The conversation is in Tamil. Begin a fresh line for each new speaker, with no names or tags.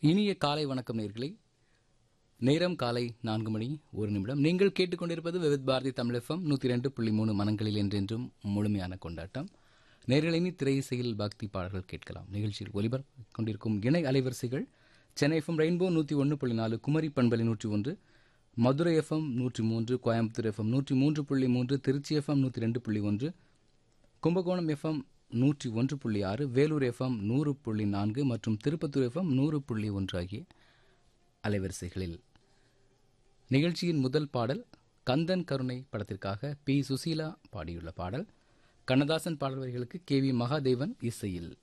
இனிய காலை வணக்கம் நேர்களே நேரம் காலை நான்கு மணி ஒரு நிமிடம் நீங்கள் கேட்டுக்கொண்டிருப்பது விவித் பாரதி தமிழ் எஃப்எம் நூற்றி ரெண்டு புள்ளி மூணு மனங்களில் என்றென்றும் முழுமையான கொண்டாட்டம் நேர்களினி திரை இசையில் பக்தி பாடல்கள் கேட்கலாம் நிகழ்ச்சியில் ஒலிபரப்பு கொண்டிருக்கும் இணை அலைவரிசைகள் சென்னை எஃப்எம் ரெயின்போ நூற்றி ஒன்று புள்ளி நாலு குமரி பண்பலை நூற்றி ஒன்று மதுரை எஃப்எம் நூற்றி மூன்று கோயம்புத்தூர் எஃப்எம் நூற்றி மூன்று புள்ளி மூன்று திருச்சி எஃப்எம் நூற்றி ரெண்டு புள்ளி ஒன்று கும்பகோணம் எஃப்எம் நூற்றி ஒன்று புள்ளி ஆறு வேலூர் எஃப்எம் நூறு புள்ளி நான்கு மற்றும் திருப்பத்தூர் எஃப்எம் நூறு புள்ளி ஒன்று ஆகிய அலைவரிசைகளில் நிகழ்ச்சியின் முதல் பாடல் கந்தன் கருணை படத்திற்காக பி சுசீலா பாடியுள்ள பாடல் கண்ணதாசன் பாடல் வரிகளுக்கு கே வி மகாதேவன் இசையில்